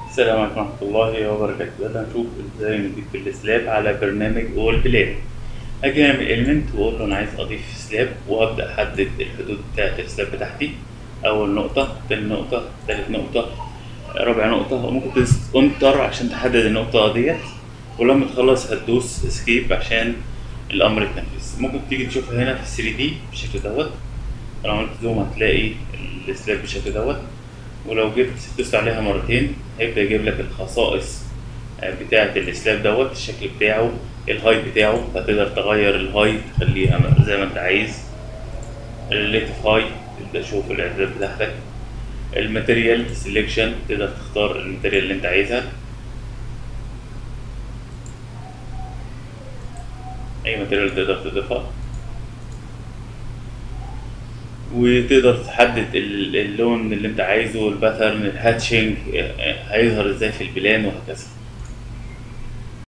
السلام عليكم ورحمة الله وبركاته دلوقتي هنشوف ازاي نضيف السلاب على برنامج اول بلان اجي اعمل element واقول له انا عايز اضيف سلاب وابدا احدد الحدود بتاعت السلاب بتاعتي اول نقطة تاني نقطة تالت نقطة رابع نقطة وممكن تدوس انتر عشان تحدد النقطة ديت ولما تخلص هتدوس اسكيب عشان الامر يتنفذ ممكن تيجي تشوفها هنا في 3 دي بالشكل دوت لو عملت زوم هتلاقي السلاب بالشكل دوت ولو جيت دوست عليها مرتين هيبدأ يجيب لك الخصائص بتاعة السلاب دوت الشكل بتاعه الهاي بتاعه فتقدر تغير الهاي تخليها زي ما انت عايز الريليتيف هاي تبدأ تشوف الإعدادات بتاعتك الماتيريال سيلكشن تقدر تختار الماتيريال اللي انت عايزها أي ماتيريال تقدر تضيفها وتقدر تحدد اللون اللي انت عايزه الباترن الهاتشنج هيظهر ازاي في البلان وهكذا